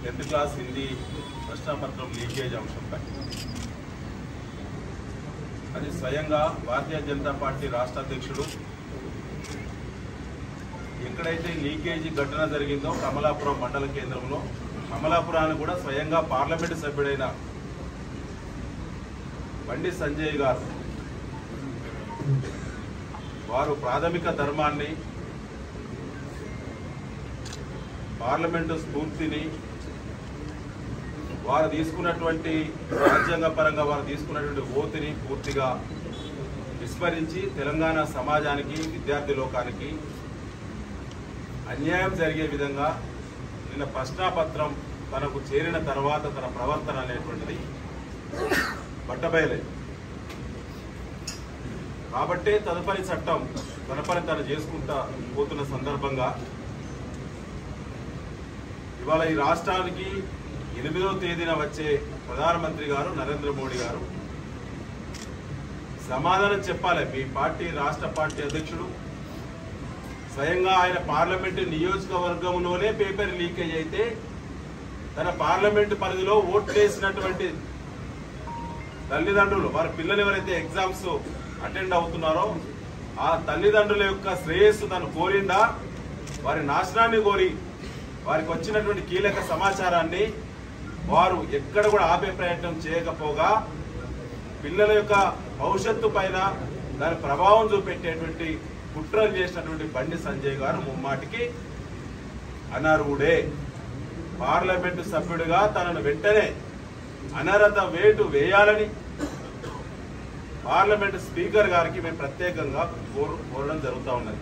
tenth class Hindi ప్రశ్నాపత్రం leakage అంశంపై అది స్వయంగా భారతీయ జనతా పార్టీ రాష్ట్ర అధ్యక్షుడు ఎక్కడైతే లీకేజీ ఘటన జరిగిందో కమలాపురం మండల కేంద్రంలో కమలాపురాన్ని కూడా స్వయంగా పార్లమెంటు సభ్యుడైన బండి సంజయ్ గారు వారు ప్రాథమిక ధర్మాన్ని పార్లమెంటు స్ఫూర్తిని వారు తీసుకున్నటువంటి రాజ్యాంగ పరంగా వారు తీసుకున్నటువంటి ఓతిని పూర్తిగా విస్మరించి తెలంగాణ సమాజానికి విద్యార్థి లోకానికి అన్యాయం జరిగే విధంగా నిన్న ప్రశ్నాపత్రం తనకు చేరిన తర్వాత తన ప్రవర్తన అనేటువంటిది బట్టబయలేదు కాబట్టే తదుపరి చట్టం తన పని తను చేసుకుంటా పోతున్న సందర్భంగా ఇవాళ ఈ రాష్ట్రానికి ఎనిమిదవ తేదీన వచ్చే ప్రధానమంత్రి గారు నరేంద్ర మోడీ గారు సమాధానం చెప్పాలి మీ పార్టీ రాష్ట్ర పార్టీ అధ్యక్షుడు స్వయంగా ఆయన పార్లమెంటు నియోజకవర్గంలోనే పేపర్ లీకేజ్ అయితే తన పార్లమెంటు పరిధిలో ఓట్లు వేసినటువంటి తల్లిదండ్రులు వారి పిల్లలు ఎవరైతే ఎగ్జామ్స్ అటెండ్ అవుతున్నారో ఆ తల్లిదండ్రుల యొక్క శ్రేయస్సు తను కోరిందా వారి నాశనాన్ని కోరి వారికి వచ్చినటువంటి కీలక సమాచారాన్ని వారు ఎక్కడ కూడా ఆపే ప్రయత్నం చేయకపోగా పిల్లల యొక్క భవిష్యత్తు పైన దాని ప్రభావం చూపెట్టేటువంటి కుట్రలు చేసినటువంటి బండి సంజయ్ గారు ముమ్మాటికి అనర్హుడే పార్లమెంటు సభ్యుడిగా తనను వెంటనే అనర్హత వేటు వేయాలని పార్లమెంటు స్పీకర్ గారికి మేము ప్రత్యేకంగా కోరు కోరడం జరుగుతూ ఉన్నది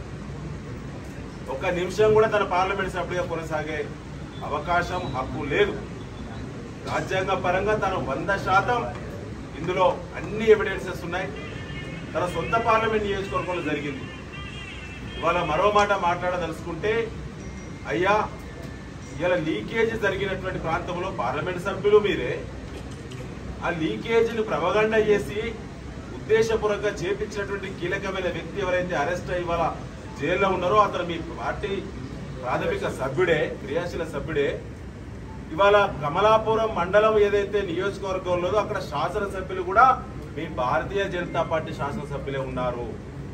ఒక నిమిషం కూడా తన పార్లమెంట్ సభ్యుడిగా కొనసాగే అవకాశం హక్కు లేదు రాజ్యాంగ పరంగా తను వంద శాతం ఇందులో అన్ని ఎవిడెన్సెస్ ఉన్నాయి తన సొంత పార్లమెంట్ నియోజకవర్గంలో జరిగింది ఇవాళ మరో మాట మాట్లాడదలుచుకుంటే అయ్యా ఇలా లీకేజ్ జరిగినటువంటి ప్రాంతంలో పార్లమెంట్ సభ్యులు మీరే ఆ లీకేజీని ప్రవగండ చేసి ఉద్దేశపూర్వకంగా చేపించినటువంటి కీలకమైన వ్యక్తి ఎవరైతే అరెస్ట్ అయ్యి ఇవాళ జైల్లో ఉన్నారో అతను మీ పార్టీ ప్రాథమిక సభ్యుడే క్రియాశీల సభ్యుడే ఇవాళ కమలాపురం మండలం ఏదైతే నియోజకవర్గం ఉన్నదో అక్కడ శాసనసభ్యులు కూడా మీ భారతీయ జనతా పార్టీ శాసనసభ్యులే ఉన్నారు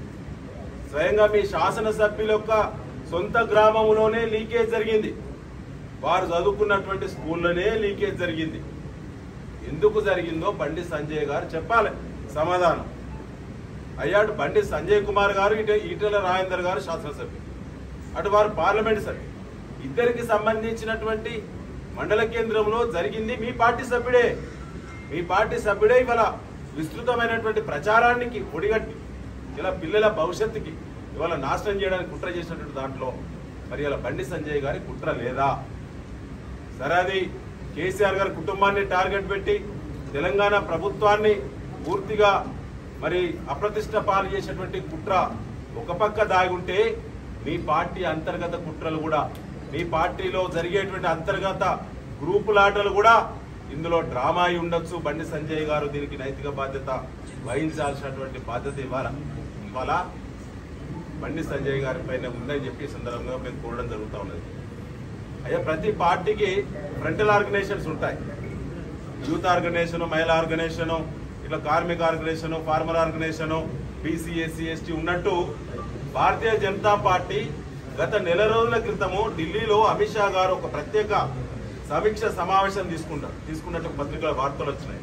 స్వయంగా మీ శాసనసభ్యుల యొక్క సొంత గ్రామంలోనే లీకేజ్ జరిగింది వారు చదువుకున్నటువంటి స్కూల్లోనే లీకేజ్ జరిగింది ఎందుకు జరిగిందో బండి సంజయ్ గారు చెప్పాలి సమాధానం అయ్యాడు బండి సంజయ్ కుమార్ గారు ఇటు ఈటెల రాజేందర్ గారు శాసనసభ్యులు అటు వారు పార్లమెంట్ సభ్యులు ఇద్దరికి సంబంధించినటువంటి మండల కేంద్రంలో జరిగింది మీ పార్టీ సభ్యుడే మీ పార్టీ సభ్యుడే ఇవాళ విస్తృతమైనటువంటి ప్రచారానికి ఒడిగట్టి ఇలా పిల్లల భవిష్యత్తుకి ఇవాళ నాశనం చేయడానికి కుట్ర చేసినటువంటి దాంట్లో మరి ఇలా బండి సంజయ్ గారి కుట్ర లేదా సరే అది కేసీఆర్ గారి కుటుంబాన్ని టార్గెట్ పెట్టి తెలంగాణ ప్రభుత్వాన్ని పూర్తిగా మరి అప్రతిష్ట పాలు చేసేటువంటి కుట్ర ఒక పక్క దాగుంటే మీ పార్టీ అంతర్గత కుట్రలు కూడా మీ పార్టీలో జరిగేటువంటి అంతర్గత గ్రూపులాటలు కూడా ఇందులో డ్రామా అయి ఉండొచ్చు బండి సంజయ్ గారు దీనికి నైతిక బాధ్యత వహించాల్సినటువంటి బాధ్యత ఇవ్వాల ఇవాళ బండి సంజయ్ గారి పైన ఉందని చెప్పి ఈ సందర్భంగా మేము కోరడం జరుగుతూ ఉన్నది అయ్యా ప్రతి పార్టీకి ఫ్రంటల్ ఆర్గనైజేషన్స్ ఉంటాయి యూత్ ఆర్గనైజేషన్ మహిళా ఆర్గనైజేషన్ ఇట్లా కార్మిక organisation farmer organisation BC SC ST ఉన్నట్టు భారతీయ జనతా పార్టీ గత నెల రోజుల క్రితము ఢిల్లీలో అమిత్ షా గారు ఒక ప్రత్యేక సమీక్ష సమావేశం తీసుకుంటారు తీసుకున్నట్టు పత్రికల వార్తలు వచ్చినాయి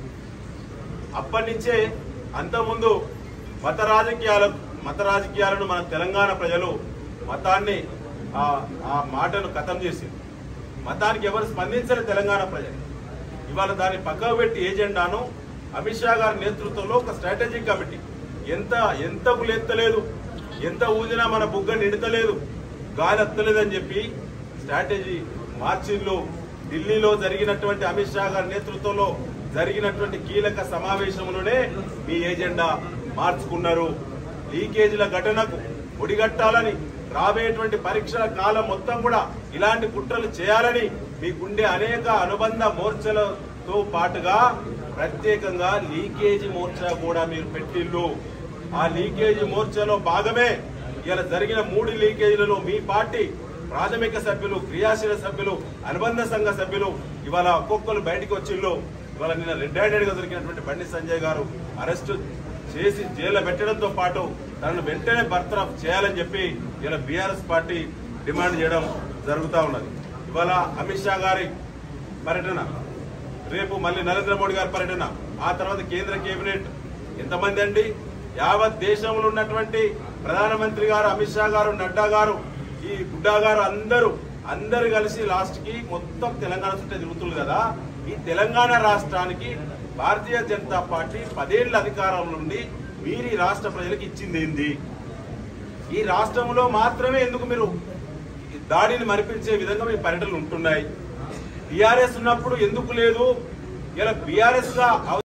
అప్పటి నుంచే అంతకుముందు మత రాజకీయాల మత రాజకీయాలను మన తెలంగాణ ప్రజలు మతాన్ని ఆ ఆ మాటను ఖతం చేసింది మతానికి ఎవరు స్పందించని తెలంగాణ ప్రజలు ఇవాళ దాన్ని పక్కకు పెట్టి ఏజెండాను అమిత్ షా గారి నేతృత్వంలో ఒక స్ట్రాటజిక్ కమిటీ ఎంత ఎంతకు లెత్తలేదు ఎంత ఊదినా మన బుగ్గ నిడతలేదు గాలి ఎత్తలేదని చెప్పి స్ట్రాటజీ మార్చిల్లో ఢిల్లీలో జరిగినటువంటి అమిత్ షా గారి నేతృత్వంలో జరిగినటువంటి కీలక సమావేశంలోనే మీ ఎజెండా మార్చుకున్నారు లీకేజీల ఘటనకు ఒడిగట్టాలని రాబోయేటువంటి పరీక్షల కాలం మొత్తం కూడా ఇలాంటి కుట్రలు చేయాలని మీకుండే అనేక అనుబంధ మోర్చలతో పాటుగా ప్రత్యేకంగా లీకేజీ మోర్చా కూడా మీరు పెట్టిల్లు ఆ లీకేజీ మోర్చాలో భాగమే ఇలా జరిగిన మూడు లీకేజీలలో మీ పార్టీ ప్రాథమిక సభ్యులు క్రియాశీల సభ్యులు అనుబంధ సంఘ సభ్యులు ఇవాళ ఒక్కొక్కరు బయటికి వచ్చిళ్ళు ఇవాళ నిన్న రెడ్ హ్యాండెడ్ గా దొరికినటువంటి బండి సంజయ్ గారు అరెస్ట్ చేసి జైల్లో పెట్టడంతో పాటు తనను వెంటనే బర్తరఫ్ చేయాలని చెప్పి ఇలా బీఆర్ఎస్ పార్టీ డిమాండ్ చేయడం జరుగుతా ఉన్నది ఇవాళ అమిత్ షా గారి పర్యటన రేపు మళ్ళీ నరేంద్ర మోడీ గారి పర్యటన ఆ తర్వాత కేంద్ర కేబినెట్ ఎంతమంది అండి యావత్ దేశంలో ఉన్నటువంటి ప్రధానమంత్రి గారు అమిత్ షా గారు నడ్డా గారు ఈ బుడ్డా గారు అందరూ అందరు కలిసి లాస్ట్ కి మొత్తం తెలంగాణ చుట్టూ తిరుగుతుంది కదా ఈ తెలంగాణ రాష్ట్రానికి భారతీయ జనతా పార్టీ పదేళ్ల అధికారంలో ఉండి మీరు ఈ రాష్ట్ర ప్రజలకు ఇచ్చింది ఏంది ఈ రాష్ట్రంలో మాత్రమే ఎందుకు మీరు ఈ దాడిని మరిపించే విధంగా మీ పర్యటనలు ఉంటున్నాయి టిఆర్ఎస్ ఉన్నప్పుడు ఎందుకు లేదు ఇలా బీఆర్ఎస్ గా